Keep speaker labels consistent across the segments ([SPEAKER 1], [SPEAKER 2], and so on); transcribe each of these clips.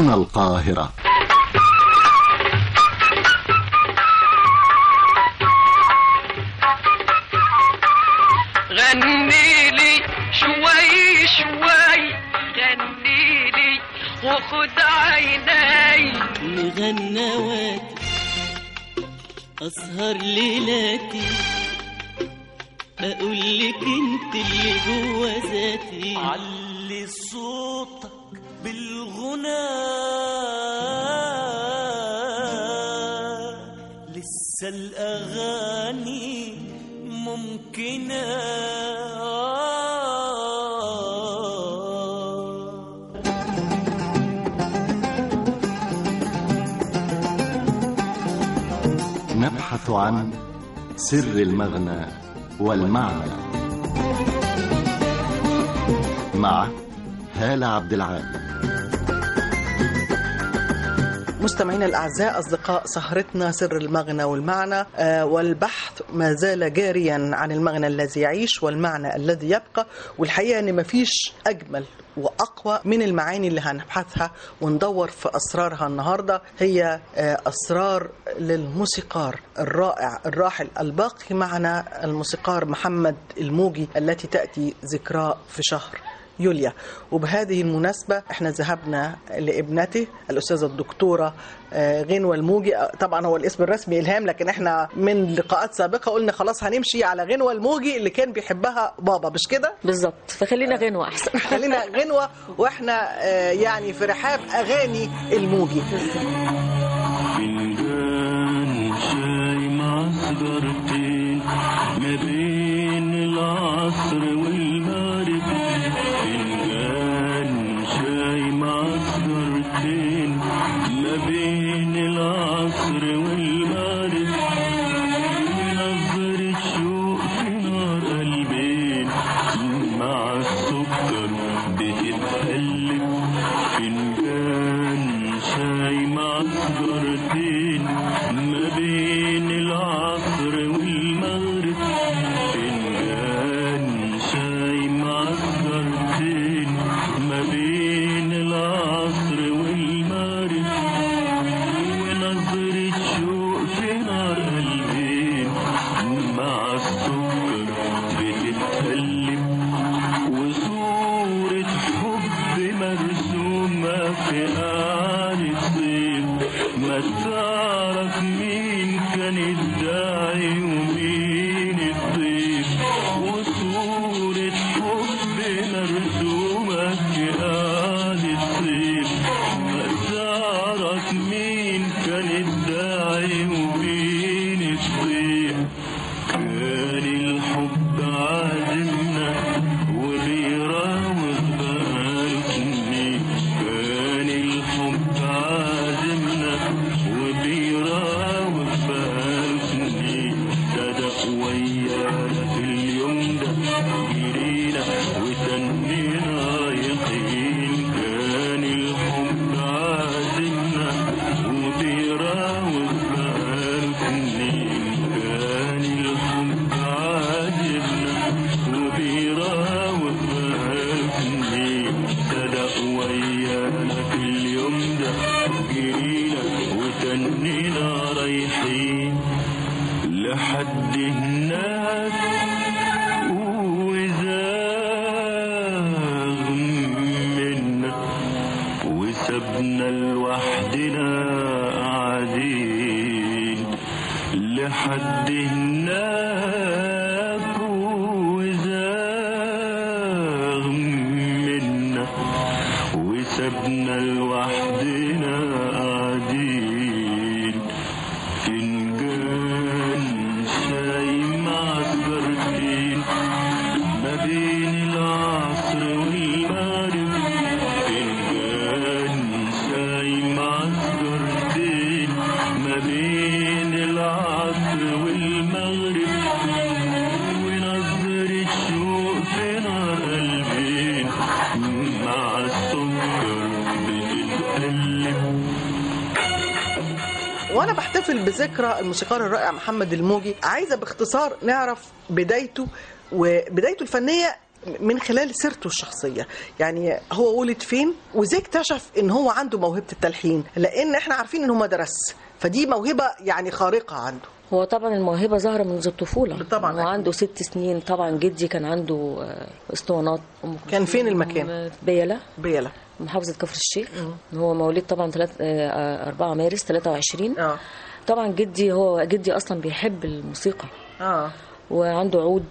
[SPEAKER 1] من القاهرة
[SPEAKER 2] غني لي شوي شوي غني لي وخد عيني
[SPEAKER 3] مغنواتي أسهر ليلاتي أقول لك أنت اللي جوا ذاتي
[SPEAKER 4] علي صوتك بالغنى لسه الأغاني ممكنة
[SPEAKER 1] نبحث عن سر المغنى والمعنى مع هالة عبد العال
[SPEAKER 5] مستمعينا الأعزاء أصدقاء سهرتنا سر المغنى والمعنى آه، والبحث ما زال جاريا عن المغنى الذي يعيش والمعنى الذي يبقى والحقيقة أن مفيش أجمل وأقوى من المعاني اللي هنبحثها وندور في أسرارها النهاردة هي آه، أسرار للموسيقار الرائع الراحل الباقي معنا الموسيقار محمد الموجي التي تأتي ذكراه في شهر يوليا وبهذه المناسبة احنا ذهبنا لابنته الأستاذة الدكتورة آه، غنوة الموجي آه، طبعا هو الاسم الرسمي إلهام لكن احنا من لقاءات سابقة قلنا خلاص هنمشي على غنوة الموجي اللي كان بيحبها بابا مش كده؟
[SPEAKER 6] بالظبط فخلينا غنوة أحسن
[SPEAKER 5] خلينا غنوة واحنا آه، يعني في رحاب أغاني الموجي
[SPEAKER 7] فنجان شاي مع سجارتين ما بين العصر والمغرب فنجان شاي مع سجارتين ما بين العصر والمغرب نظرة شوق في نار قلبين مع السكر بتتقلب فنجان شاي مع سجارتين ما بين العصر والمغرب فنجان شاي مع سجارتين ما بين العصر والمغرب ونظرة شوق في نار قلبين مع السكر بتتقلب وصورة حب مرسومة في قعر صيف ما تعرف مين كان الداعي ومين الضيف وصورة حب مرسومة في قعر صيف ما تعرف مين كان الداعي ومين الضيف كان الحب عازمنا وبيراوغ بقالكني كان الحب عازمنا وبيراوغ بقالكني صدق ويانا في اليوم ده جرينا وتنينا رايحين كان الحب عازمنا وبيراوغ بقالكني كان الحب عاجبنا وبيراوغ بقالكني صدق ويانا في اليوم ده جرينا وتنينا رايحين لحد هناك وزاغ منا وسبنا لوحدنا قاعدين لحد هناك وزاغ منا وسبنا لوحدنا قاعدين فنجان شاي مع سجارتين ما بين العصر والمغرب فنجان شاي مع سجارتين ما بين العصر والمغرب ونظرة شوق في نار قلبين مع السكر بتتقلب
[SPEAKER 5] وانا بحتفل بذكرى الموسيقار الرائع محمد الموجي عايزه باختصار نعرف بدايته وبدايته الفنيه من خلال سيرته الشخصيه يعني هو ولد فين وازاي اكتشف ان هو عنده موهبه التلحين لان احنا عارفين ان هو ما درس فدي موهبه يعني خارقه عنده
[SPEAKER 6] هو طبعا الموهبة ظاهرة منذ الطفولة
[SPEAKER 5] طبعاً،
[SPEAKER 6] هو
[SPEAKER 5] أكيد.
[SPEAKER 6] عنده ست سنين طبعا جدي كان عنده آه، اسطوانات أم كلثوم،
[SPEAKER 5] كان فين المكان؟
[SPEAKER 6] في بيلة
[SPEAKER 5] بيلا
[SPEAKER 6] محافظة كفر الشيخ هو مواليد طبعا 4 مارس 23
[SPEAKER 5] اه
[SPEAKER 6] طبعا جدي هو جدي أصلا بيحب الموسيقى
[SPEAKER 5] اه
[SPEAKER 6] وعنده عود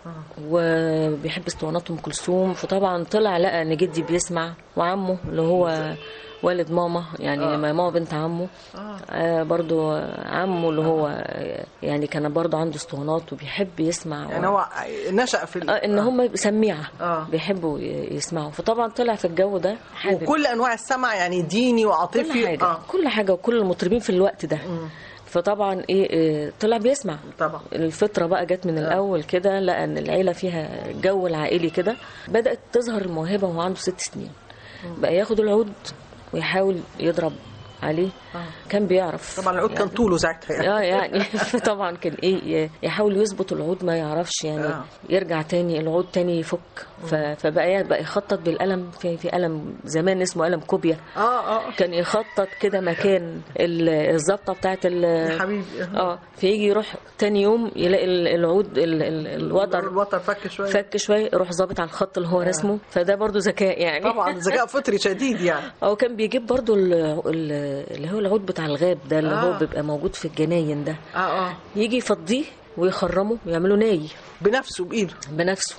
[SPEAKER 6] وبيحب اسطوانات ام كلثوم فطبعا طلع لقى ان جدي بيسمع وعمه اللي هو والد ماما يعني
[SPEAKER 5] آه.
[SPEAKER 6] ماما بنت عمه
[SPEAKER 5] آه.
[SPEAKER 6] آه برضو عمه اللي هو آه، يعني كان برضو عنده اسطوانات وبيحب يسمع
[SPEAKER 5] يعني هو نشأ في ال-
[SPEAKER 6] آه ان هم سميعه
[SPEAKER 5] آه.
[SPEAKER 6] بيحبوا ي- يسمعوا فطبعا طلع في الجو ده حابب
[SPEAKER 5] وكل انواع السمع يعني ديني وعاطفي
[SPEAKER 6] كل حاجه
[SPEAKER 5] اه
[SPEAKER 6] كل حاجه وكل المطربين في الوقت ده فطبعا ايه إيه، طلع بيسمع
[SPEAKER 5] طبعا
[SPEAKER 6] الفطرة بقى جت من الأول كده لقى إن العيلة فيها جو العائلي كده بدأت تظهر الموهبة وهو عنده ست سنين بقى ياخد العود ويحاول يضرب عليه كان بيعرف
[SPEAKER 5] طبعا العود كان طوله ساعتها يعني
[SPEAKER 6] اه يعني طبعا كان ايه يحاول يظبط العود ما يعرفش يعني
[SPEAKER 5] آه.
[SPEAKER 6] يرجع تاني العود تاني يفك ف- فبقى بقى يخطط بالقلم في في قلم زمان اسمه قلم كوبيا
[SPEAKER 5] اه اه
[SPEAKER 6] كان يخطط كده مكان ال- الظبطه بتاعت ال-
[SPEAKER 5] يا حبيبي
[SPEAKER 6] اه فيجي يروح تاني يوم يلاقي ال- العود ال- ال- الوتر
[SPEAKER 5] الوتر فك شويه
[SPEAKER 6] فك شويه يروح ظابط على الخط اللي هو رسمه فده برضو ذكاء يعني
[SPEAKER 5] طبعا ذكاء فطري شديد يعني
[SPEAKER 6] هو كان بيجيب برضو ال- ال- اللي هو العود بتاع الغاب ده اللي هو
[SPEAKER 5] آه.
[SPEAKER 6] بيبقى موجود في الجناين ده
[SPEAKER 5] اه اه
[SPEAKER 6] يجي يفضيه ويخرمه ويعمله ناي
[SPEAKER 5] بنفسه بايده
[SPEAKER 6] بنفسه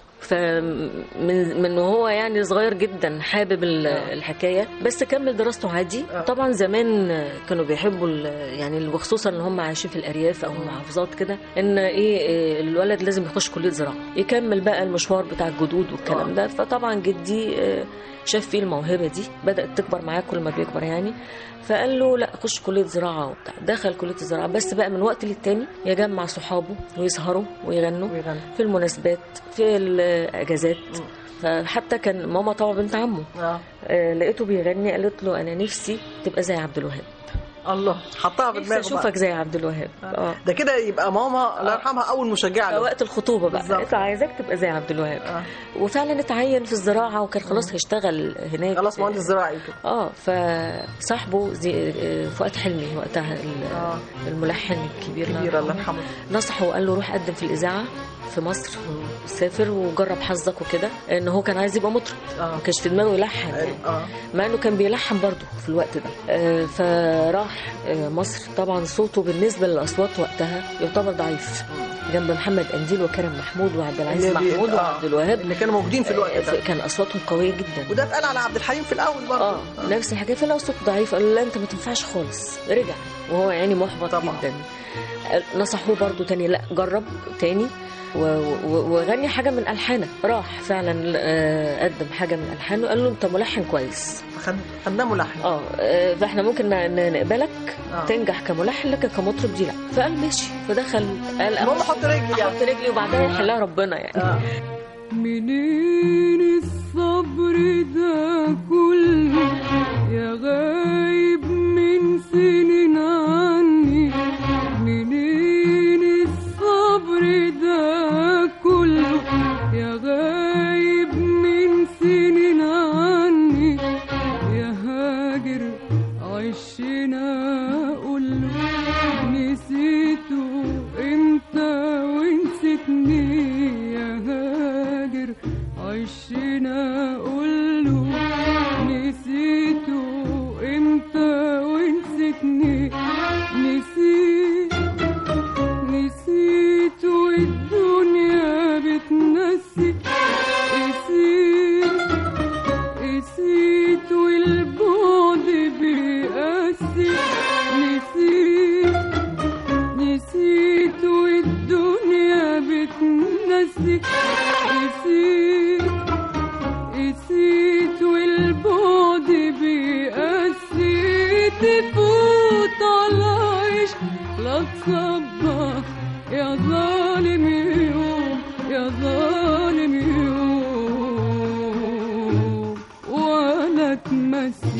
[SPEAKER 6] فمن من وهو يعني صغير جدا حابب ال- الحكايه بس كمل دراسته عادي
[SPEAKER 5] آه.
[SPEAKER 6] طبعا زمان كانوا بيحبوا ال- يعني وخصوصا ان هم عايشين في الارياف او المحافظات كده ان ايه إيه، الولد لازم يخش كليه زراعه يكمل بقى المشوار بتاع الجدود والكلام
[SPEAKER 5] آه.
[SPEAKER 6] ده فطبعا جدي آه، شاف فيه الموهبه دي بدات تكبر معاه كل ما بيكبر يعني فقال له لا خش كليه زراعه وبتاع دخل كليه الزراعه بس بقى من وقت للتاني يجمع صحابه ويسهروا ويغنوا
[SPEAKER 5] ويغني.
[SPEAKER 6] في المناسبات في الاجازات فحتى كان ماما طبعا بنت عمه
[SPEAKER 5] اه
[SPEAKER 6] آه، لقيته بيغني قالت له انا نفسي تبقى زي عبد الوهاب
[SPEAKER 5] الله حطها في
[SPEAKER 6] نفسي
[SPEAKER 5] دماغه بقى.
[SPEAKER 6] اشوفك زي عبد الوهاب اه
[SPEAKER 5] ده كده يبقى ماما الله يرحمها اول مشجعه له
[SPEAKER 6] وقت الخطوبه بقى
[SPEAKER 5] بالظبط.
[SPEAKER 6] قالت له عايزاك تبقى زي عبد الوهاب
[SPEAKER 5] آه.
[SPEAKER 6] وفعلا اتعين في الزراعه وكان خلاص هيشتغل هناك
[SPEAKER 5] خلاص مهندس زراعي كده
[SPEAKER 6] اه فصاحبه زي آه، فؤاد حلمي وقتها ال-
[SPEAKER 5] آه.
[SPEAKER 6] الملحن الكبير
[SPEAKER 5] كبير الله يرحمه
[SPEAKER 6] نصحه وقال له روح قدم في الاذاعه في مصر سافر وجرب حظك وكده ان هو كان عايز يبقى مطرب
[SPEAKER 5] آه.
[SPEAKER 6] ما كانش في دماغه يلحن يعني.
[SPEAKER 5] اه
[SPEAKER 6] مع انه كان بيلحن برضه في الوقت ده آه، فراح آه، مصر طبعا صوته بالنسبه للاصوات وقتها يعتبر ضعيف جنب محمد قنديل وكرم محمود وعبد العزيز
[SPEAKER 5] اللي بي-
[SPEAKER 6] محمود
[SPEAKER 5] آه.
[SPEAKER 6] وعبد الوهاب
[SPEAKER 5] اللي كانوا موجودين في الوقت
[SPEAKER 6] آه،
[SPEAKER 5] ده
[SPEAKER 6] كان اصواتهم قويه جدا
[SPEAKER 5] وده اتقال على عبد الحليم في الاول برضه
[SPEAKER 6] اه نفس الحكايه فلو صوت ضعيف قالوا له لا انت ما تنفعش خالص رجع وهو يعني محبط
[SPEAKER 5] طبعا.
[SPEAKER 6] جدا نصحوه برضو تاني لا جرب تاني و- و- وغني حاجه من الحانك راح فعلا آه، قدم حاجه من الحانه قال له انت ملحن كويس
[SPEAKER 5] خد خدناه ملحن
[SPEAKER 6] اه آه، فاحنا ممكن ن- ن- نقبلك
[SPEAKER 5] آه.
[SPEAKER 6] تنجح كملحن لكن كمطرب دي لا فقال ماشي فدخل قال
[SPEAKER 5] المهم احط رجلي يعني
[SPEAKER 6] احط رجلي وبعدها يحلها ربنا يعني
[SPEAKER 5] آه.
[SPEAKER 8] منين الصبر ده كله يا غايب من سنين عني منين الصبر ده كله يا غايب من سنين عني يا هاجر عشنا قوله نسيته امتى ونسيتني يا هاجر عشنا قوله نسيته امتى ونسيتني نسيت نسيت والدنيا بتنسي نسيت نسيت والبعد بيقاسي نسيت نسيت والدنيا بتنسي نسيت نسيت والبعد بيقاسي تفوت على عيش لا تصبح يا ظالم يوم يا ظالم يوم ولا تمسي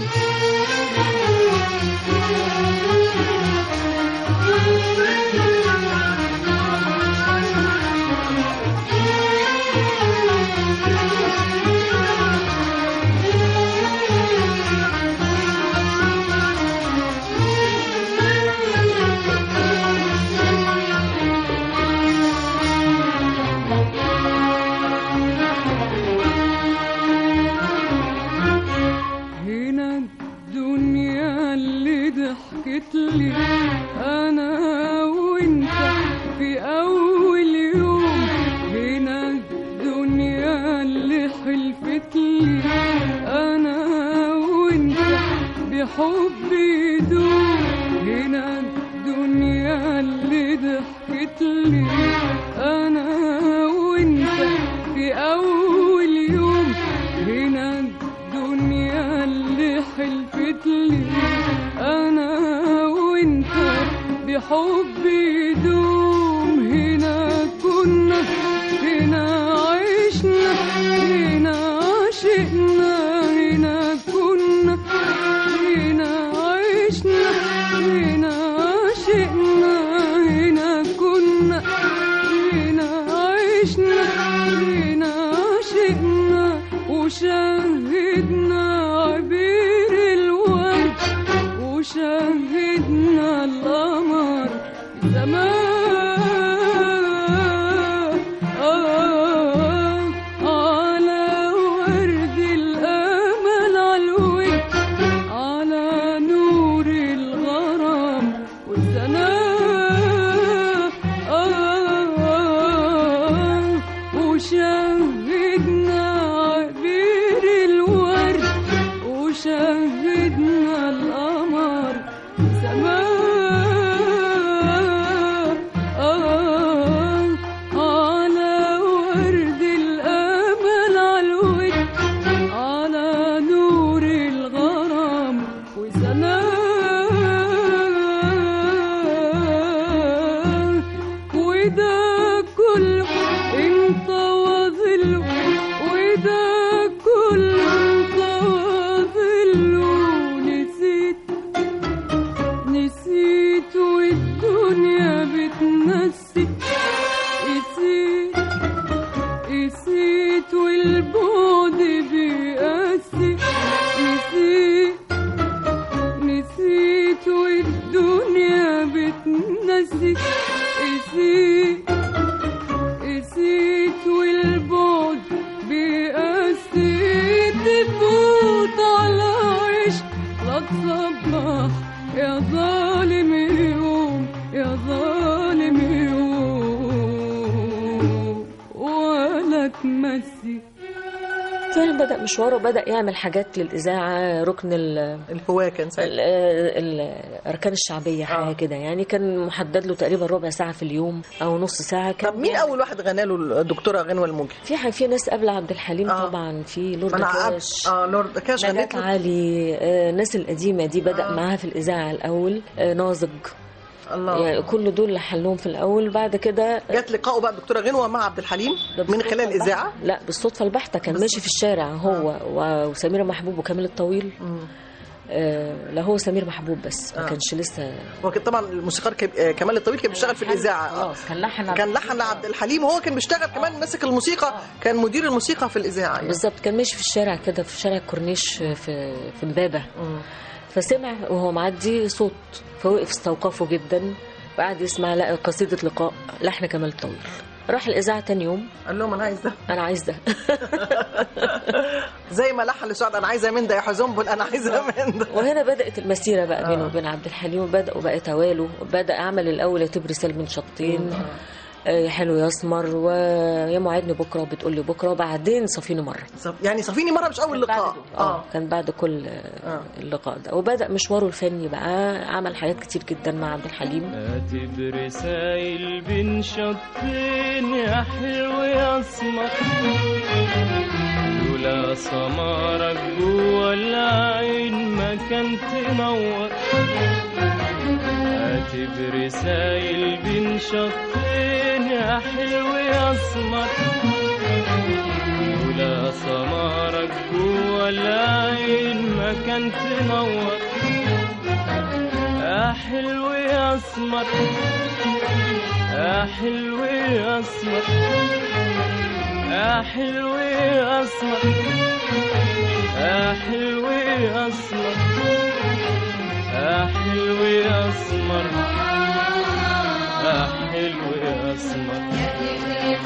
[SPEAKER 8] الدنيا اللي ضحكت لي انا وانت في اول يوم هنا الدنيا اللي حلفت لي انا وانت بحبي دوم هنا الدنيا اللي ضحكت لي انا وانت في اول يوم هنا الدنيا اللي حلفت لي انا وانت بحبي دوم هنا كنا هنا عشنا هنا عشقنا هنا كنا هنا عشنا هنا عشقنا هنا كنا هنا عشنا هنا عشقنا وشاهدنا عبير الورد وشاهدنا القمر زمان آه على ورد الأمل علوي على نور الغرام والسناء آه وشاهدنا عبير الورد وشاهدنا القمر سماء آه على ورد الأمل علوي على نور الغرام وسناء وده كله انت وظله وده كله انت وظله نسيت نسيت والدنيا بتنسي نسيت نسيت والبعد بيقاسي نسيت نسيت والدنيا بتنسي نسيت نسيت والبعد بيقاسي تفوت على عيش لا تصبح يا ظالم يوم يا ظالم يوم ولا تمسي
[SPEAKER 6] فعلا بدأ مشواره بدأ يعمل حاجات للإذاعة ركن ال
[SPEAKER 5] الهواة كان ساعتها
[SPEAKER 6] ال- الأركان الشعبية حاجة كده يعني كان محدد له تقريبا ربع ساعة في اليوم أو نص ساعة كان
[SPEAKER 5] طب مين اول واحد غنى له الدكتوره غنوه الموجي
[SPEAKER 6] في حاجة في ناس قبل عبد الحليم
[SPEAKER 5] آه.
[SPEAKER 6] طبعا في لورد
[SPEAKER 5] ما انا عب-
[SPEAKER 6] كاش
[SPEAKER 5] اه لورد كاش غنت
[SPEAKER 6] نجاة
[SPEAKER 5] له
[SPEAKER 6] علي آه، الناس القديمة دي بدأ معاها في الإذاعة الأول آه، ناظج
[SPEAKER 5] الله
[SPEAKER 6] يعني كل دول لحلهم في الأول بعد كده
[SPEAKER 5] جات لقائه بقى الدكتوره غنوه مع عبد الحليم من
[SPEAKER 6] بالصدفة
[SPEAKER 5] خلال
[SPEAKER 6] البحتة.
[SPEAKER 5] الاذاعه
[SPEAKER 6] لا بالصدفة البحتة كان ماشي في الشارع هو و- وسميرة محبوب وكامل الطويل آه لا هو سمير محبوب بس ما
[SPEAKER 5] آه.
[SPEAKER 6] كانش لسه
[SPEAKER 5] هو كان طبعا الموسيقار كب- آه، كمال الطويل كان بيشتغل في الاذاعه
[SPEAKER 6] خلاص كان لحن
[SPEAKER 5] كان لحن لعبد الحليم وهو كان بيشتغل كمان ماسك الموسيقى كان مدير الموسيقى في الاذاعه يعني.
[SPEAKER 6] بالظبط كان ماشي في الشارع كده في شارع الكورنيش في في امبابه فسمع وهو معدي صوت فوقف استوقفه جدا وقعد يسمع لقى قصيده لقاء لحن كمال الطويل راح الاذاعه تاني يوم
[SPEAKER 5] قال لهم انا عايز ده
[SPEAKER 6] انا عايز ده
[SPEAKER 5] زي ما لحن لسعد انا عايزه من ده يا حزنبل انا عايزه من ده
[SPEAKER 6] وهنا بدات المسيره بقى بينه
[SPEAKER 5] آه.
[SPEAKER 6] وبين عبد الحليم وبداوا بقى توالوا بدا عمل الاول يا تبري سال من شطين آه، يا حلو يا اسمر ويا موعدني بكره وبتقول لي بكره وبعدين صفيني مره
[SPEAKER 5] صف- يعني صفيني مره مش اول لقاء
[SPEAKER 6] اه كان بعد كل آه. اللقاء ده وبدا مشواره الفني بقى عمل حاجات كتير جدا مع عبد الحليم
[SPEAKER 7] هاتي برسايل بين شطين يا حلو يا اسمر لولا سمارك جوا العين ما كان تنور هاتي برسايل بين شطين يا حلو يا اسمر لولا سمارك جوا العين ما كان تنور يا حلو يا اسمر يا حلو يا اسمر يا حلو يا اسمر يا حلو يا اسمر يا حلو يا اسمر يا حلو يا اسمر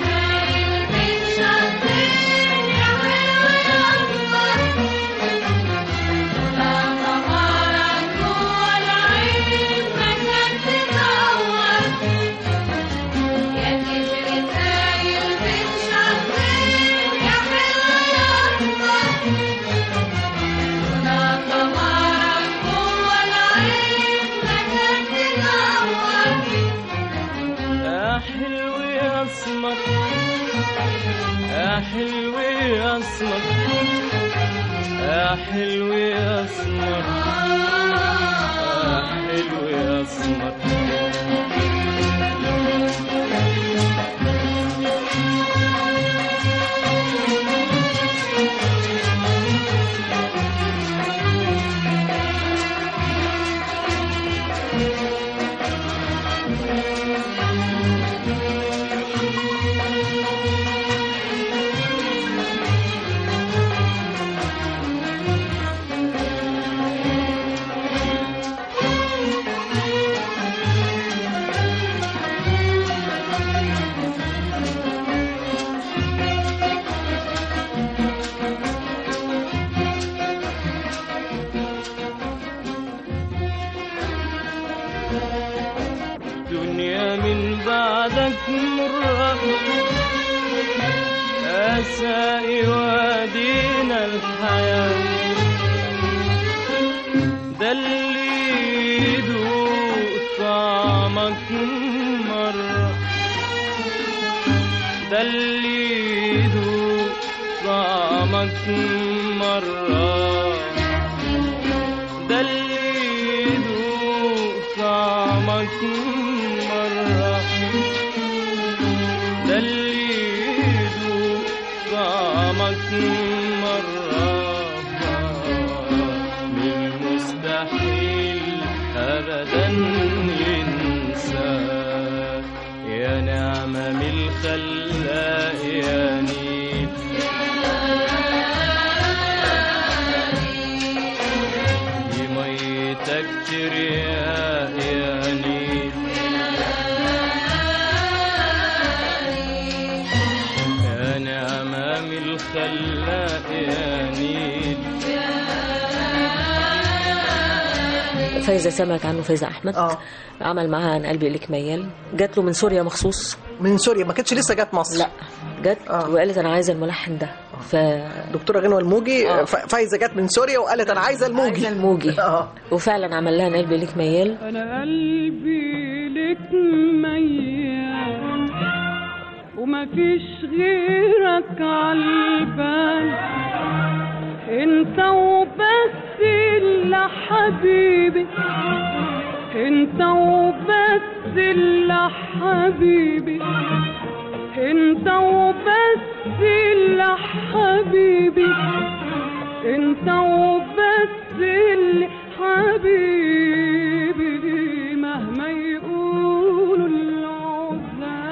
[SPEAKER 9] يا
[SPEAKER 7] اسمر يا حلو يا اسمر يا حلو يا اسمر دنيا من بعدك مرة أسائي وادينا الحياة ده اللي يدوق طعمك مرة ده اللي يدوق طعمك مرة ده اللي يدوق طعمك مرة ده اللي يدوق طعمك مرة من مستحيل أبدا ينسى يا نعمة من الخلاق يا نيل دي ميتك تريا يا نيل يا نعمة من الخلاق يا نيل
[SPEAKER 6] فايزه سمعت عنه فايزه احمد
[SPEAKER 5] اه
[SPEAKER 6] عمل معاها عن قلبي اليك ميال جات له من سوريا مخصوص
[SPEAKER 5] من سوريا ما كانتش لسه جت مصر
[SPEAKER 6] لا جت
[SPEAKER 5] آه.
[SPEAKER 6] وقالت انا عايزه الملحن ده ف
[SPEAKER 5] دكتوره غنوه الموجي
[SPEAKER 6] آه.
[SPEAKER 5] ف- فايزه جت من سوريا وقالت انا عايزه الموجي
[SPEAKER 6] عايزه الموجي
[SPEAKER 5] اه
[SPEAKER 6] وفعلا عمل لها عن قلبي اليك ميال
[SPEAKER 8] انا قلبي لك ميال ومفيش غيرك عالبال انت وبس اللي حبيبي انت وبس اللي حبيبي انت وبس اللي حبيبي انت وبس اللي حبيبي مهما يقولوا العزاب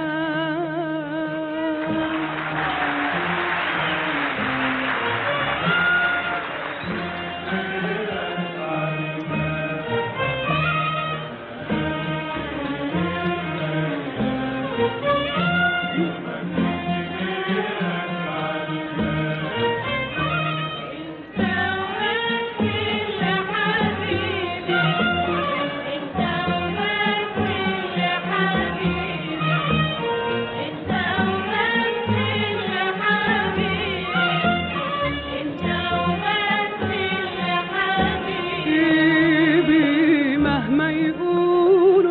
[SPEAKER 8] حبيبي مهما يقولوا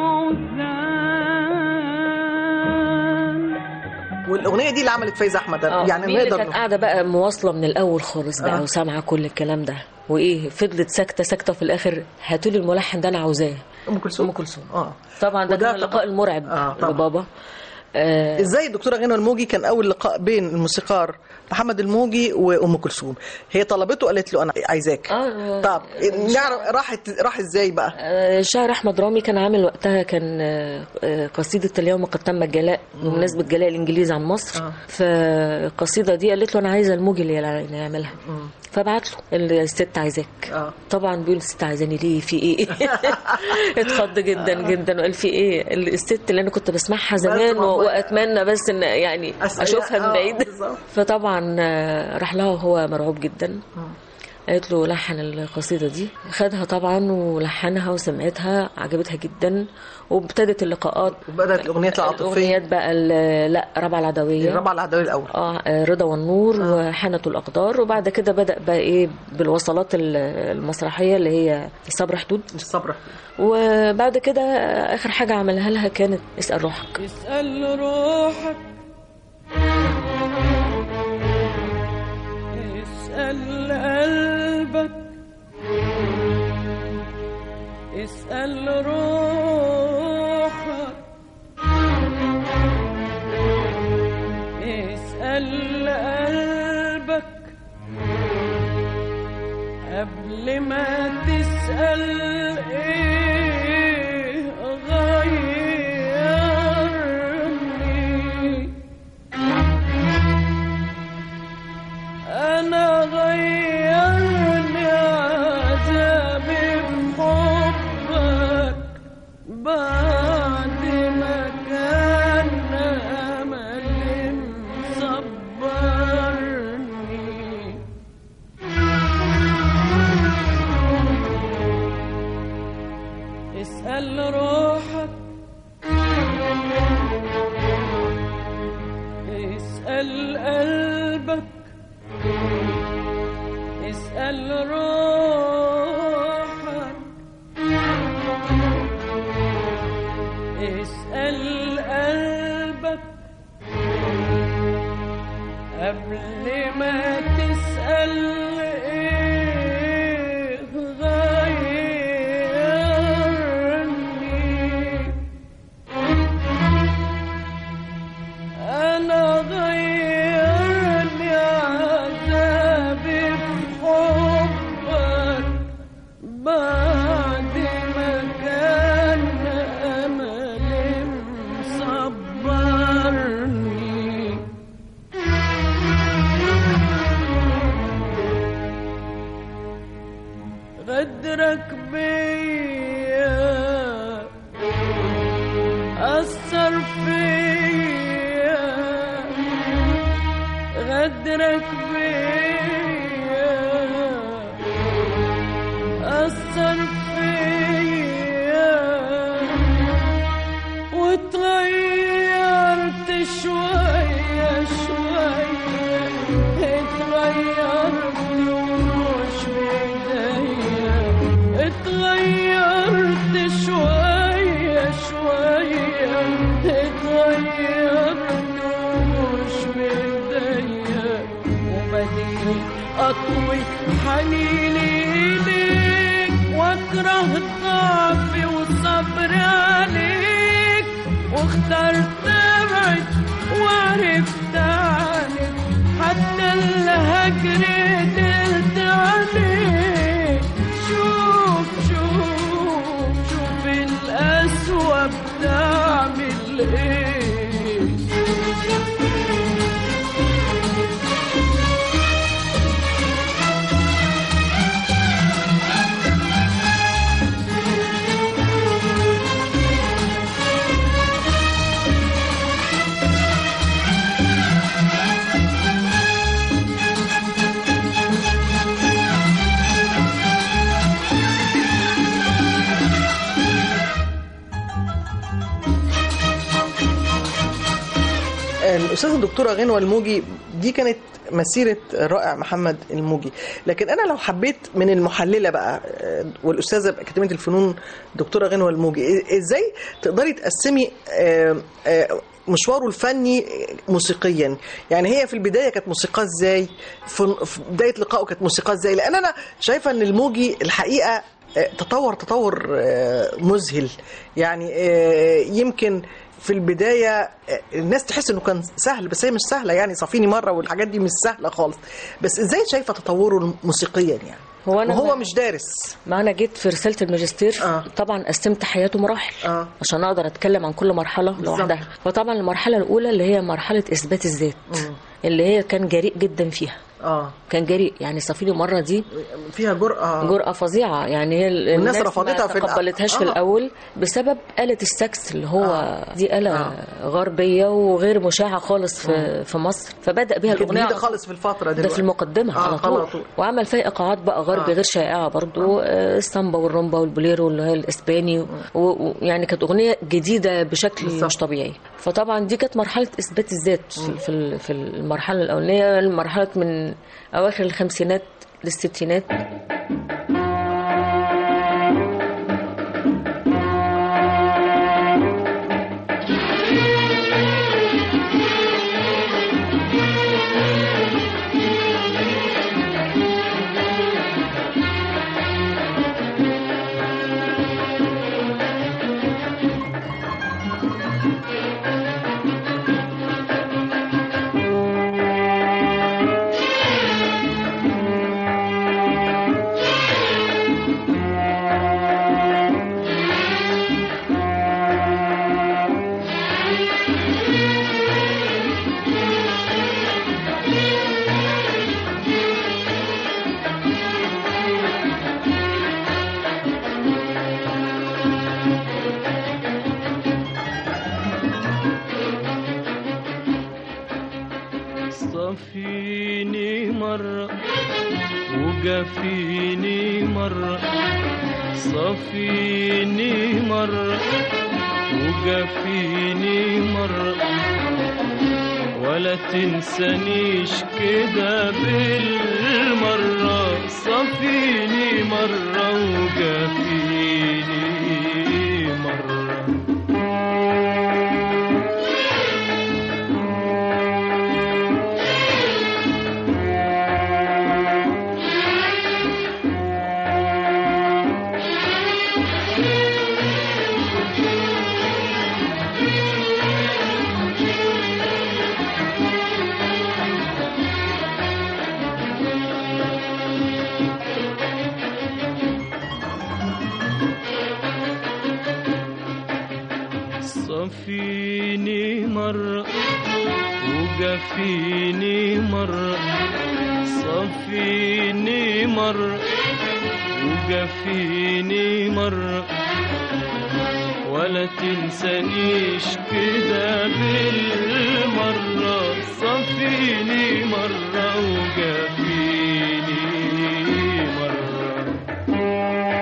[SPEAKER 8] العزاب
[SPEAKER 5] والاغنيه دي اللي عملت فايزه احمد
[SPEAKER 6] آه،
[SPEAKER 5] يعني
[SPEAKER 6] مين اللي
[SPEAKER 5] نقدر
[SPEAKER 6] كانت قاعده بقى مواصله من الاول خالص بقى
[SPEAKER 5] آه.
[SPEAKER 6] وسامعه كل الكلام ده وايه فضلت ساكته ساكته في الاخر هاتوا لي الملحن ده انا عاوزاه
[SPEAKER 5] ام كلثوم
[SPEAKER 6] ام كلثوم
[SPEAKER 5] اه
[SPEAKER 6] طبعا ده
[SPEAKER 5] وده
[SPEAKER 6] كان
[SPEAKER 5] طبعاً-
[SPEAKER 6] اللقاء المرعب
[SPEAKER 5] آه، طبعاً.
[SPEAKER 6] لبابا آه
[SPEAKER 5] ازاي الدكتوره غنوه الموجي كان اول لقاء بين الموسيقار محمد الموجي وام كلثوم هي طلبته قالت له انا عايزاك
[SPEAKER 6] آه.
[SPEAKER 5] طب نعرف راحت راح ازاي بقى
[SPEAKER 6] آه، الشاعر احمد رامي كان عامل وقتها كان آه، آه، قصيده اليوم قد تم الجلاء بمناسبه جلاء الانجليز عن مصر
[SPEAKER 5] آه.
[SPEAKER 6] فالقصيده دي قالت له انا عايزه الموجي اللي اللي يعملها فبعت له الست عايزاك
[SPEAKER 5] اه
[SPEAKER 6] طبعا بيقول الست عايزاني ليه في ايه اتخض جدا جدا وقال في ايه الست اللي انا كنت بسمعها زمان
[SPEAKER 5] والله.
[SPEAKER 6] واتمنى بس ان يعني
[SPEAKER 5] أس-
[SPEAKER 6] اشوفها من
[SPEAKER 5] آه،
[SPEAKER 6] بعيد
[SPEAKER 5] بالظبط.
[SPEAKER 6] فطبعا آه، راح لها وهو مرعوب جدا قالت له لحن القصيدة دي خدها طبعا ولحنها وسمعتها عجبتها جدا وابتدت اللقاءات
[SPEAKER 5] وبدات الاغنيه العاطفيه
[SPEAKER 6] الأغنيات بقى ال- لا ربع العدوية
[SPEAKER 5] الرابعه العدويه الاول
[SPEAKER 6] اه رضا والنور وحنة الأقدار وبعد كده بدأ بقى إيه بالوصلات ال- المسرحية اللي هي الصبر حدود
[SPEAKER 5] الصبر
[SPEAKER 6] وبعد كده آخر حاجة عملها لها كانت اسأل روحك
[SPEAKER 8] اسأل روحك اسأل قلبك اسأل روحك اسأل قلبك قبل ما تسأل ايه غيرني انا غيرني عذابي بحبك بعد ما كان املي مصبرني اسأل روحك اسأل قلبك اسأل روحك اسأل قلبك قبل ما تسأل ايه غيرني أنا غيرني عذابي بحبك بعد ما كان أملي مصبرني غدرك بيا أثر فيا غدرك بيا أثر فيا وتغيرت شوية شوية اتغيرت ومش بإيديا اتغيرت شوية شوية اتغيرت ومش بإيديا وبديت أطوي حنيني إليك واكره ضعفي وصبري عليك واخترت ابعد وعرفت عنك حتى الهجر قدرت عليك شوف شوف شوف القسوة بتعمل ايه
[SPEAKER 5] الأستاذة الدكتورة غنوة الموجي دي كانت مسيرة الرائع محمد الموجي لكن أنا لو حبيت من المحللة بقى آه، والأستاذة بأكاديمية الفنون دكتورة غنوة الموجي إ- إزاي تقدري تقسمي آه، آه، مشواره الفني موسيقيا يعني هي في البدايه كانت موسيقى ازاي في في بدايه لقائه كانت موسيقى ازاي لان انا شايفه ان الموجي الحقيقه آه، تطور تطور آه، مذهل يعني آه، يمكن في البدايه آه، الناس تحس انه كان سهل بس هي مش سهله يعني صافيني مره والحاجات دي مش سهله خالص بس ازاي شايفه تطوره موسيقيا يعني
[SPEAKER 6] هو أنا
[SPEAKER 5] وهو
[SPEAKER 6] ما-
[SPEAKER 5] مش دارس
[SPEAKER 6] ما انا جيت في رساله الماجستير
[SPEAKER 5] آه.
[SPEAKER 6] طبعا قسمت حياته مراحل
[SPEAKER 5] آه.
[SPEAKER 6] عشان اقدر اتكلم عن كل مرحله لوحدها فطبعا المرحله الاولى اللي هي مرحله اثبات الذات اللي هي كان جريء جدا فيها
[SPEAKER 5] اه
[SPEAKER 6] كان جريء يعني صافيني مره دي
[SPEAKER 5] فيها جرأة
[SPEAKER 6] جرأة فظيعة يعني هي ال-
[SPEAKER 5] والناس
[SPEAKER 6] الناس
[SPEAKER 5] رفضتها
[SPEAKER 6] ما
[SPEAKER 5] في الأ-
[SPEAKER 6] تقبلتهاش
[SPEAKER 5] آه.
[SPEAKER 6] في الأول بسبب آلة السكس اللي هو دي آلة غربية وغير مشاعة خالص في في مصر فبدأ بها
[SPEAKER 5] كانت
[SPEAKER 6] الأغنية
[SPEAKER 5] جديدة
[SPEAKER 6] على
[SPEAKER 5] خالص في الفترة
[SPEAKER 6] ده
[SPEAKER 5] دلوقتي
[SPEAKER 6] في المقدمة
[SPEAKER 5] آه،
[SPEAKER 6] على
[SPEAKER 5] على
[SPEAKER 6] طول
[SPEAKER 5] طول.
[SPEAKER 6] وعمل فيها إيقاعات بقى غربي غير شائعة برضو آه، السامبا والرومبا والبوليرو اللي هي الإسباني ويعني كانت أغنية جديدة بشكل
[SPEAKER 5] بالظبط.
[SPEAKER 6] مش طبيعي فطبعا دي كانت مرحلة إثبات الذات في- في ال- في المرحلة الأولانية مرحلة من أواخر الخمسينات للستينات
[SPEAKER 7] وجفيني مرة صفيني مرة وجفيني مرة ولا تنسانيش كده بالمرة صفيني مرة وجفيني مرة صفيني مرة وجفيني مرة صفيني مرة وجفيني مرة ولا تنسانيش كده بالمرة صفيني مرة وجفيني مرة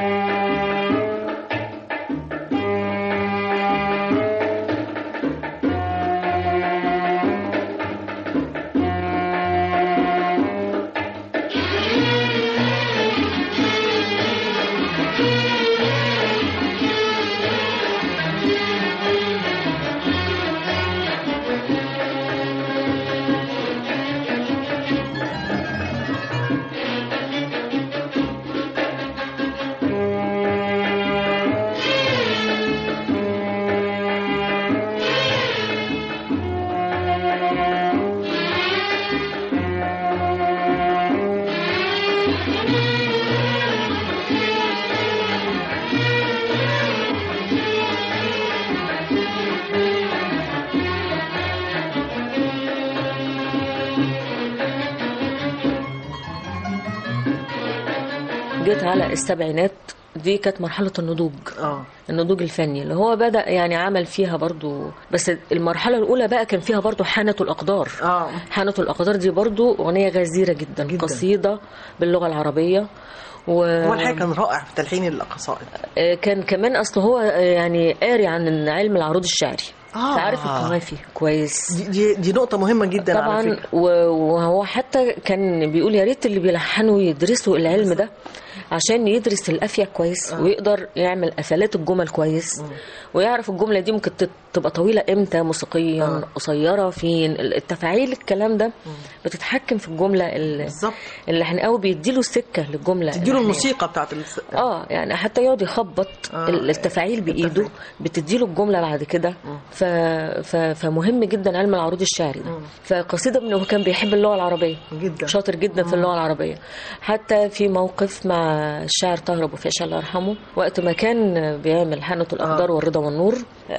[SPEAKER 6] جيت على السبعينات دي كانت مرحلة النضوج
[SPEAKER 5] اه
[SPEAKER 6] النضوج الفني اللي هو بدأ يعني عمل فيها برضو بس المرحلة الأولى بقى كان فيها برضو حانة الأقدار
[SPEAKER 5] اه
[SPEAKER 6] حانة الأقدار دي برضو أغنية غزيرة جدا,
[SPEAKER 5] جداً.
[SPEAKER 6] قصيدة باللغة العربية و...
[SPEAKER 5] هو الحقيقه كان رائع في تلحين القصائد
[SPEAKER 6] آه، كان كمان أصل هو آه، يعني قاري عن علم العروض الشعري
[SPEAKER 5] آه.
[SPEAKER 6] فعارف القوافي كويس
[SPEAKER 5] دي, دي, دي نقطه مهمه جدا على
[SPEAKER 6] طبعا
[SPEAKER 5] فكره
[SPEAKER 6] و- وهو حتى كان بيقول يا ريت اللي بيلحنوا يدرسوا العلم ده عشان يدرس القافيه كويس ويقدر يعمل قفلات الجمل كويس ويعرف الجمله دي ممكن تت- تبقى طويله امتى موسيقيا
[SPEAKER 5] آه.
[SPEAKER 6] قصيره فين التفاعيل الكلام ده بتتحكم في الجمله ال-
[SPEAKER 5] بالظبط
[SPEAKER 6] اللي هنقوي بيديله السكه للجمله
[SPEAKER 5] تديله
[SPEAKER 6] اللحنية.
[SPEAKER 5] الموسيقى بتاعت الس...
[SPEAKER 6] اه يعني حتى يقعد يخبط
[SPEAKER 5] آه.
[SPEAKER 6] ال- التفاعيل بايده بتديله الجمله بعد كده ف... ف... فمهم جدا علم العروض الشعري ده فقصيده من هو كان بيحب اللغه العربيه
[SPEAKER 5] جدا
[SPEAKER 6] شاطر جدا في اللغه العربيه حتى في موقف مع الشاعر طاهر ابو فاشا الله يرحمه وقت ما كان بيعمل حانه الاقدار والرضا والنور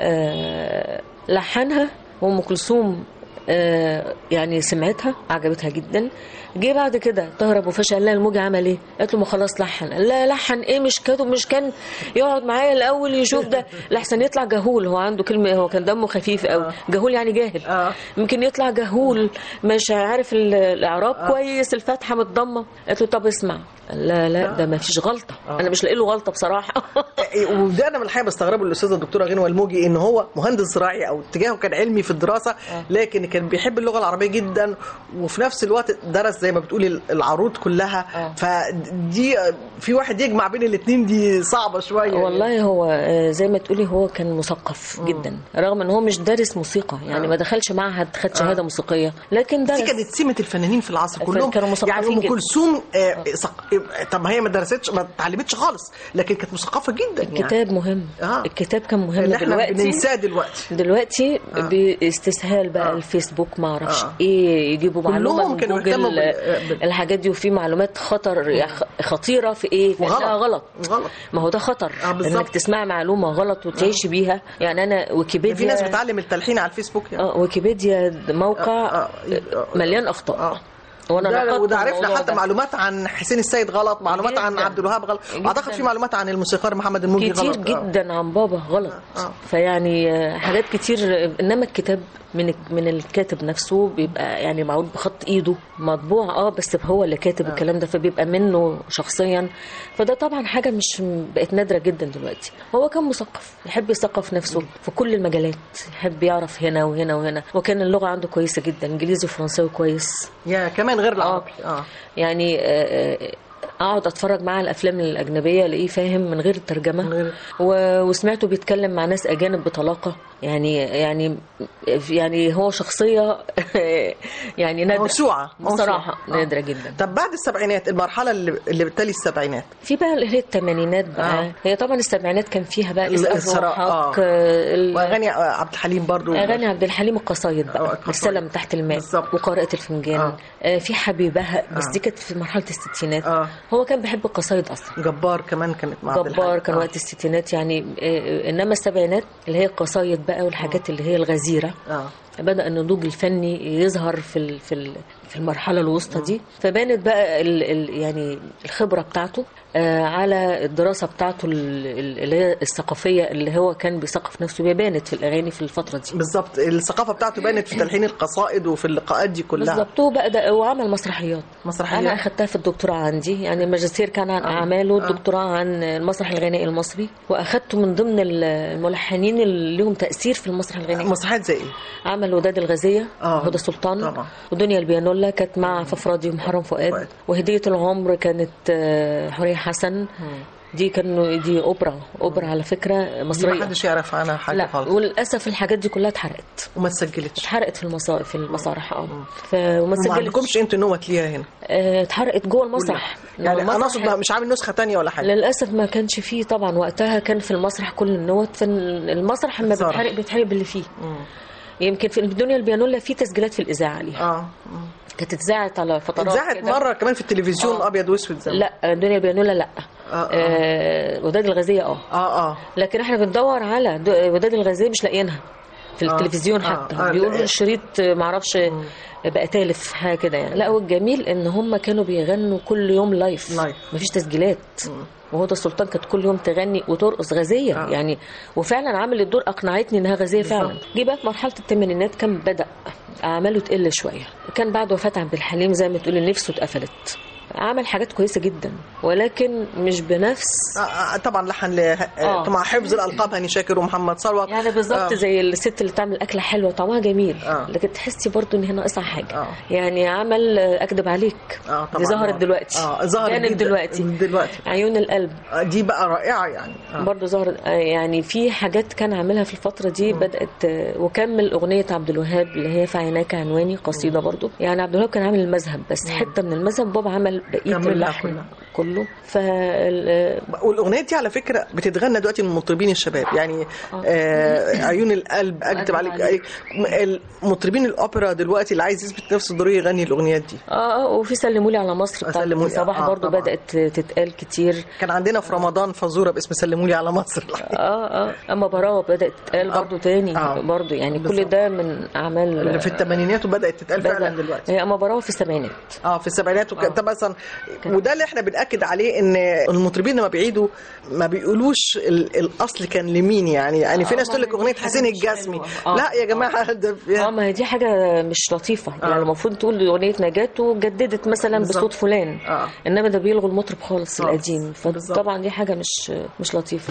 [SPEAKER 6] آه لحنها وام كلثوم آه يعني سمعتها عجبتها جدا جه بعد كده طاهر ابو فاشا قال لها الموجي عمل ايه؟ قالت له ما خلاص لحن قال لا لحن ايه مش كده مش كان يقعد معايا الاول يشوف ده لحسن يطلع جهول هو عنده كلمه هو كان دمه خفيف قوي جهول يعني جاهل
[SPEAKER 5] آه.
[SPEAKER 6] يمكن يطلع جهول مش عارف ال- الاعراب كويس الفاتحه متضمه قالت له طب اسمع قال لا لا ده ما فيش غلطه انا مش لاقي له غلطه بصراحه
[SPEAKER 5] إيه، وده انا من الحقيقه بستغربه الاستاذه الدكتوره غنوه الموجي ان هو مهندس زراعي او اتجاهه كان علمي في الدراسه لكن كان بيحب اللغه العربيه جدا وفي نفس الوقت درس زي ما بتقولي العروض كلها
[SPEAKER 6] آه.
[SPEAKER 5] فدي في واحد يجمع بين الاثنين دي صعبه شويه
[SPEAKER 6] والله هو آه، زي ما تقولي هو كان مثقف جدا رغم ان هو مش دارس موسيقى يعني ما دخلش معهد خد شهاده موسيقيه لكن
[SPEAKER 5] دي
[SPEAKER 6] درس
[SPEAKER 5] كانت سمه الفنانين في العصر
[SPEAKER 6] الفن-
[SPEAKER 5] كلهم
[SPEAKER 6] كانوا مثقفين
[SPEAKER 5] يعني ام
[SPEAKER 6] جدا.
[SPEAKER 5] كلثوم آه، صق- طب ما هي ما درستش ما اتعلمتش خالص لكن كانت مثقفه جدا يعني
[SPEAKER 6] الكتاب مهم
[SPEAKER 5] آه.
[SPEAKER 6] الكتاب كان مهم
[SPEAKER 5] اللي احنا
[SPEAKER 6] دلوقتي
[SPEAKER 5] بننساه دلوقتي
[SPEAKER 6] دلوقتي باستسهال بقى
[SPEAKER 5] آه.
[SPEAKER 6] الفيسبوك ما اعرفش
[SPEAKER 5] آه.
[SPEAKER 6] ايه يجيبوا
[SPEAKER 5] كلهم
[SPEAKER 6] معلومه من
[SPEAKER 5] كانوا يهتموا
[SPEAKER 6] جوجل
[SPEAKER 5] بال- بال-
[SPEAKER 6] الحاجات دي وفي معلومات خطر يا خ- خطيره في ايه في
[SPEAKER 5] وغلط.
[SPEAKER 6] إنها غلط
[SPEAKER 5] غلط.
[SPEAKER 6] ما هو ده خطر
[SPEAKER 5] آه، بالظبط.
[SPEAKER 6] انك تسمع معلومه غلط وتعيش بيها يعني انا ويكيبيديا
[SPEAKER 5] في ناس بتعلم التلحين على الفيسبوك يعني
[SPEAKER 6] اه ويكيبيديا ده موقع
[SPEAKER 5] آه، آه، آه.
[SPEAKER 6] مليان اخطاء
[SPEAKER 5] اه
[SPEAKER 6] وانا
[SPEAKER 5] ده
[SPEAKER 6] نقدت
[SPEAKER 5] وده عرفنا
[SPEAKER 6] الموضوع
[SPEAKER 5] حتى
[SPEAKER 6] ده.
[SPEAKER 5] معلومات عن حسين السيد غلط معلومات عن
[SPEAKER 6] جداً.
[SPEAKER 5] عبد الوهاب غلط
[SPEAKER 6] جداً.
[SPEAKER 5] واعتقد في معلومات عن الموسيقار محمد الموجي
[SPEAKER 6] كتير
[SPEAKER 5] غلط آه.
[SPEAKER 6] جدا عن بابا غلط
[SPEAKER 5] آه.
[SPEAKER 6] فيعني آه، حاجات كتير انما الكتاب من من الكاتب نفسه بيبقى يعني معمول بخط ايده مطبوع اه بس هو اللي كاتب الكلام ده فبيبقى منه شخصيا فده طبعا حاجه مش بقت نادره جدا دلوقتي هو كان مثقف يحب يثقف نفسه في كل المجالات يحب يعرف هنا وهنا وهنا وكان اللغه عنده كويسه جدا انجليزي وفرنساوي كويس
[SPEAKER 5] يا كمان غير العربي اه
[SPEAKER 6] يعني آه، آه، اقعد اتفرج معاه على الافلام الاجنبيه الاقيه فاهم من غير الترجمه
[SPEAKER 5] من غير-
[SPEAKER 6] و... وسمعته بيتكلم مع ناس اجانب بطلاقه يعني يعني يعني هو شخصيه يعني نادره
[SPEAKER 5] موسوعه موسوعة.
[SPEAKER 6] بصراحه
[SPEAKER 5] آه.
[SPEAKER 6] نادره جدا
[SPEAKER 5] طب بعد السبعينات المرحله اللي, اللي بتلي السبعينات
[SPEAKER 6] في بقى اللي هي الثمانينات بقى
[SPEAKER 5] آه.
[SPEAKER 6] هي طبعا السبعينات كان فيها بقى
[SPEAKER 5] الثراء،
[SPEAKER 6] اسال روحك
[SPEAKER 5] آه.
[SPEAKER 6] آه، ال-
[SPEAKER 5] واغاني آه، عبد الحليم برضو
[SPEAKER 6] اغاني عبد الحليم القصايد
[SPEAKER 5] آه،
[SPEAKER 6] بقى
[SPEAKER 5] القصايد.
[SPEAKER 6] رساله من تحت الماء
[SPEAKER 5] بالظبط.
[SPEAKER 6] وقارئه الفنجان
[SPEAKER 5] آه.
[SPEAKER 6] آه. في حبيبها بس
[SPEAKER 5] آه.
[SPEAKER 6] دي كانت في مرحله الستينات
[SPEAKER 5] آه.
[SPEAKER 6] هو كان بيحب القصايد اصلا
[SPEAKER 5] جبار كمان كانت مع عبد
[SPEAKER 6] جبار
[SPEAKER 5] الحليم.
[SPEAKER 6] كان
[SPEAKER 5] آه.
[SPEAKER 6] وقت الستينات يعني آه، انما السبعينات اللي هي القصايد بقى والحاجات اللي هي الغزيره
[SPEAKER 5] اه
[SPEAKER 6] بدا النضوج الفني يظهر في ال- في ال- في المرحله الوسطى دي فبانت بقى ال ال يعني الخبره بتاعته آه، على الدراسه بتاعته ال- ال- اللي هي الثقافيه اللي هو كان بيثقف نفسه بيها بانت في الاغاني في الفتره دي
[SPEAKER 5] بالظبط الثقافه بتاعته بانت في تلحين القصائد وفي اللقاءات دي كلها
[SPEAKER 6] بالظبط هو بقى ده وعمل مسرحيات
[SPEAKER 5] مسرحيات.
[SPEAKER 6] انا اخدتها في الدكتوراه عندي يعني الماجستير كان عن اعماله الدكتوراه عن المسرح الغنائي المصري واخدته من ضمن الملحنين اللي لهم تاثير في المسرح الغنائي
[SPEAKER 5] مسرحيات زي ايه؟
[SPEAKER 6] عمل وداد الغازية
[SPEAKER 5] آه،
[SPEAKER 6] هدى سلطان
[SPEAKER 5] طبعا.
[SPEAKER 6] ودنيا البيانولا كانت مع ففرادي ومحرم فؤاد
[SPEAKER 5] فؤاد.
[SPEAKER 6] وهدية العمر كانت آه، حورية حسن دي كانوا دي اوبرا اوبرا على فكره
[SPEAKER 5] دي ما
[SPEAKER 6] مصريه
[SPEAKER 5] حدش يعرف عنها حاجه
[SPEAKER 6] لا
[SPEAKER 5] خالص
[SPEAKER 6] وللاسف الحاجات دي كلها اتحرقت
[SPEAKER 5] وما اتسجلتش
[SPEAKER 6] اتحرقت في المصا في المسارح اه ف- وما
[SPEAKER 5] ما
[SPEAKER 6] اتسجلتش
[SPEAKER 5] عندكمش انتوا نوت ليها هنا
[SPEAKER 6] آه، اتحرقت جوه المسرح
[SPEAKER 5] يعني انا
[SPEAKER 6] المسرح-
[SPEAKER 5] اقصد بقى مش عامل نسخه تانية ولا حاجه
[SPEAKER 6] للاسف ما كانش فيه طبعا وقتها كان في المسرح كل النوت فالمسرح لما
[SPEAKER 5] اتصرف.
[SPEAKER 6] بيتحرق بيتحرق باللي فيه يمكن في الدنيا البيانولا في تسجيلات في الاذاعه عليها
[SPEAKER 5] اه
[SPEAKER 6] كانت اتذاعت على فترات
[SPEAKER 5] اتذاعت
[SPEAKER 6] كده.
[SPEAKER 5] مره كمان في التلفزيون
[SPEAKER 6] آه.
[SPEAKER 5] ابيض واسود زمان
[SPEAKER 6] لا الدنيا البيانولا لا
[SPEAKER 5] آه، آه.
[SPEAKER 6] آه وداد الغازيه اه
[SPEAKER 5] اه اه
[SPEAKER 6] لكن احنا بندور على د- وداد الغازيه مش لاقيينها في
[SPEAKER 5] آه.
[SPEAKER 6] التلفزيون
[SPEAKER 5] آه.
[SPEAKER 6] حتى
[SPEAKER 5] آه،
[SPEAKER 6] بيقولوا
[SPEAKER 5] لا.
[SPEAKER 6] الشريط آه، معرفش بقى تالف حاجه كده يعني لا هو الجميل ان هم كانوا بيغنوا كل يوم لايف
[SPEAKER 5] لايف.
[SPEAKER 6] مفيش تسجيلات وهدى السلطان كانت كل يوم تغني وترقص غازيه
[SPEAKER 5] آه.
[SPEAKER 6] يعني وفعلا عمل الدور اقنعتني انها غازيه فعلا جه بقى في مرحله الثمانينات كان بدا اعماله تقل شويه كان بعد وفاه عبد الحليم زي ما تقولي نفسه اتقفلت عمل حاجات كويسه جدا ولكن مش بنفس
[SPEAKER 5] آه، آه، طبعا لحن ل... آه. مع حفظ الالقاب هاني شاكر ومحمد ثروت
[SPEAKER 6] يعني بالظبط
[SPEAKER 5] آه.
[SPEAKER 6] زي الست اللي بتعمل اكله حلوه طعمها جميل
[SPEAKER 5] آه.
[SPEAKER 6] لكن تحسي برضو ان هي ناقصها حاجه
[SPEAKER 5] آه.
[SPEAKER 6] يعني عمل آه، اكدب عليك
[SPEAKER 5] اه طبعا
[SPEAKER 6] دي ظهرت
[SPEAKER 5] آه.
[SPEAKER 6] دلوقتي
[SPEAKER 5] اه ظهرت
[SPEAKER 6] كانت
[SPEAKER 5] جدا.
[SPEAKER 6] دلوقتي
[SPEAKER 5] دلوقتي
[SPEAKER 6] عيون القلب
[SPEAKER 5] آه، دي بقى رائعه يعني آه.
[SPEAKER 6] برضه ظهرت آه، يعني في حاجات كان عاملها في الفتره دي بدات آه، وكمل اغنيه عبد الوهاب اللي هي في عيناك عنواني قصيده برضه يعني عبد الوهاب كان عامل المذهب بس حته من المذهب بابا عمل بقيه
[SPEAKER 5] كملها
[SPEAKER 6] اللحن
[SPEAKER 5] كلها.
[SPEAKER 6] كله ف ال-
[SPEAKER 5] والاغنيه دي على فكره بتتغنى دلوقتي من مطربين الشباب يعني آه عيون القلب اكتب
[SPEAKER 6] أكدب
[SPEAKER 5] عليك
[SPEAKER 6] عليك.
[SPEAKER 5] م- المطربين الاوبرا دلوقتي اللي عايز يثبت نفسه ضروري يغني الاغنيات دي
[SPEAKER 6] اه اه وفي سلمولي على مصر بتاع
[SPEAKER 5] سلمولي،
[SPEAKER 6] صباح
[SPEAKER 5] آه،
[SPEAKER 6] برضه
[SPEAKER 5] طبعاً.
[SPEAKER 6] بدات تتقال كتير
[SPEAKER 5] كان عندنا في رمضان فزوره باسم سلمولي على مصر
[SPEAKER 6] اه اه اما براوه بدات تتقال
[SPEAKER 5] آه.
[SPEAKER 6] برضه تاني
[SPEAKER 5] آه.
[SPEAKER 6] برضه يعني كل
[SPEAKER 5] بالظبط.
[SPEAKER 6] ده من اعمال
[SPEAKER 5] اللي في الثمانينات وبدات تتقال
[SPEAKER 6] بدأ-
[SPEAKER 5] فعلا دلوقتي
[SPEAKER 6] هي اما براوه في السبعينات
[SPEAKER 5] اه في السبعينات وكان
[SPEAKER 6] آه.
[SPEAKER 5] طب مثلا وده اللي احنا بناكد عليه ان المطربين لما بيعيدوا ما بيقولوش ال- الاصل كان لمين يعني يعني في
[SPEAKER 6] آه،
[SPEAKER 5] ناس
[SPEAKER 6] ما
[SPEAKER 5] تقول لك
[SPEAKER 6] دي
[SPEAKER 5] اغنيه
[SPEAKER 6] حاجة
[SPEAKER 5] حسين
[SPEAKER 6] مش
[SPEAKER 5] الجسمي
[SPEAKER 6] حلوة. آه.
[SPEAKER 5] لا يا جماعه ده
[SPEAKER 6] اه ما هي دي حاجه مش لطيفه يعني المفروض تقول اغنيه نجاة وجددت مثلا
[SPEAKER 5] بالظبط.
[SPEAKER 6] بصوت فلان
[SPEAKER 5] آه.
[SPEAKER 6] انما ده بيلغوا المطرب خالص
[SPEAKER 5] خالص.
[SPEAKER 6] القديم
[SPEAKER 5] بالظبط.
[SPEAKER 6] فطبعا دي حاجه مش مش لطيفه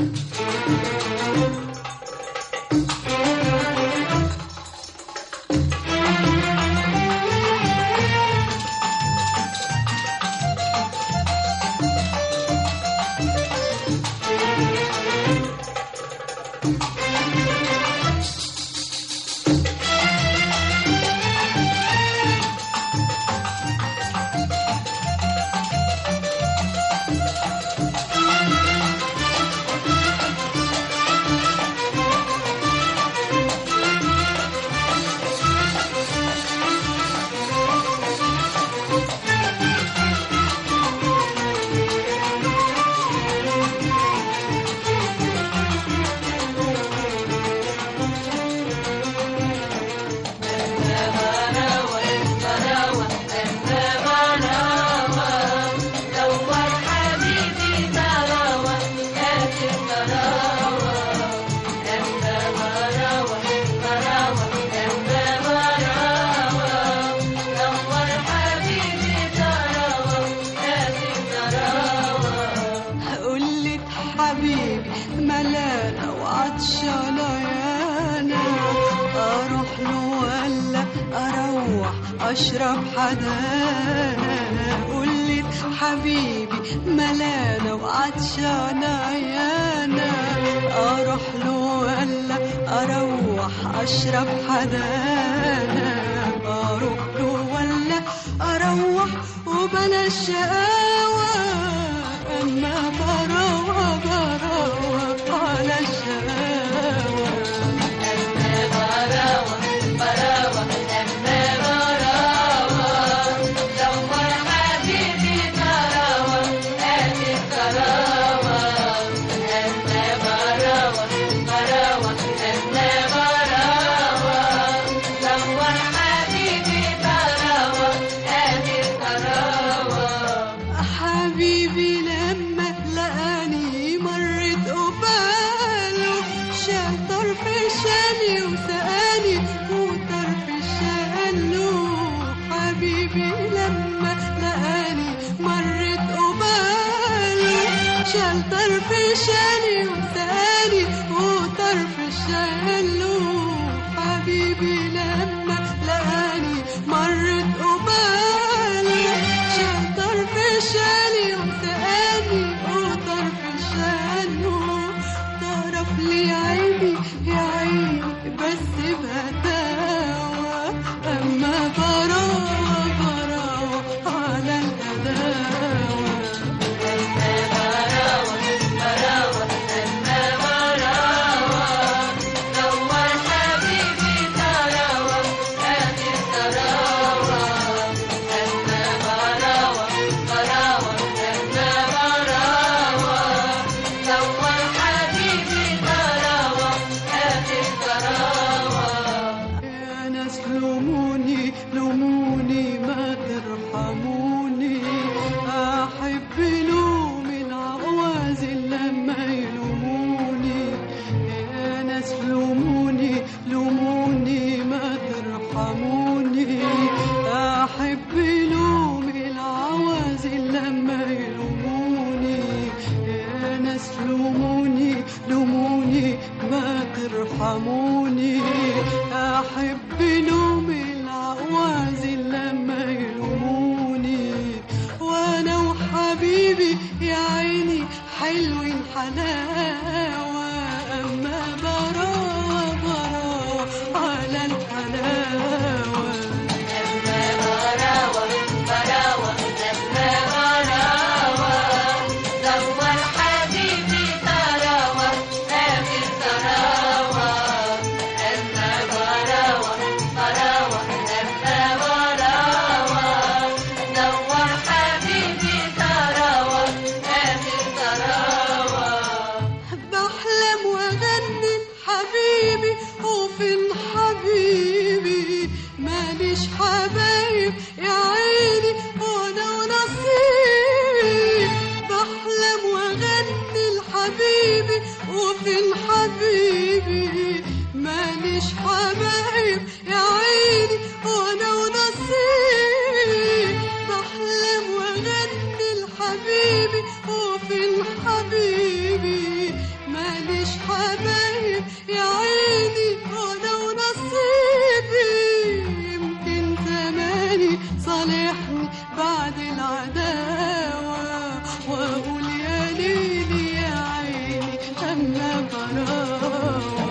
[SPEAKER 9] قلت حبيبي ملانة وعطشانة يانا أروح له ولا أروح أشرب حدانا قلت حبيبي ملانة وعطشانة يانا أروح له ولا أروح أشرب حدانا أروح له ولا أروح وبلاش شقاوة أما بروح بروح على الشقاوة حبيبي لما لقاني مرت قباله شال طرف شالي وسقاني وطرف شاله حبيبي لما لقاني مرت قباله شال طرف شالي وسقاني وطرف شاله حبيبي لما لقاني مرت قباله شال طرف شالي وسقاني وطرف شاله طرف لي عيني يا عيني بس بهداوة أما براوة براوة على الهداوة يا ناس لوموني لوموني ما ترحموني أحب لوم العوازل لما يلوموني يا ناس لوموني لوموني ما ترحموني أحب لوم العوازل لما يلوموني يا ناس لوموني لوموني ما ترحموني أحب لوم العوازل لما يلوموني وأنا وحبيبي يا عيني حلوين حلاوة أما براوة براوة على الحلاوة بحلم واغني حبيبي وفين حبيبي ماليش حبايب يا عيني وانا ونصيبي بحلم واغني لحبيبي وفين حبيبي ماليش حبايب يا عيني وانا ونصيبي بحلم واغني لحبيبي وفين حبيبي ماليش حبايب يا عيني وانا ونصيبي يمكن زماني صالحني بعد العداوة واقول يا ليلي يا عيني اما براوة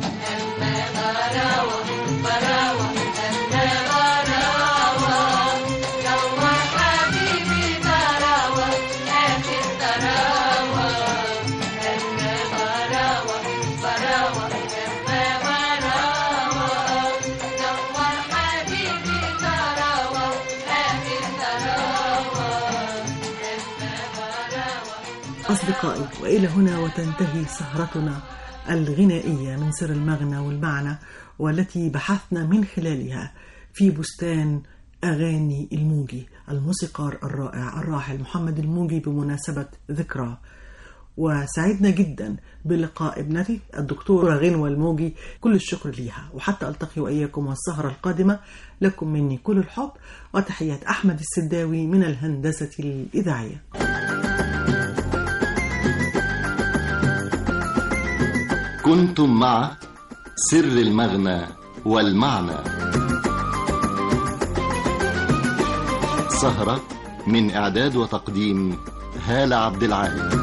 [SPEAKER 5] أصدقائي وإلى هنا وتنتهي سهرتنا الغنائية من سر المغنى والمعنى والتي بحثنا من خلالها في بستان أغاني الموجي الموسيقار الرائع الراحل محمد الموجي بمناسبة ذكرى وسعدنا جدا بلقاء ابنتي الدكتورة غنوة الموجي كل الشكر ليها وحتى ألتقي وإياكم والسهرة القادمة لكم مني كل الحب وتحيات أحمد السداوي من الهندسة الإذاعية
[SPEAKER 1] كنتم مع سر المغنى والمعنى سهرة من إعداد وتقديم هالة عبد العال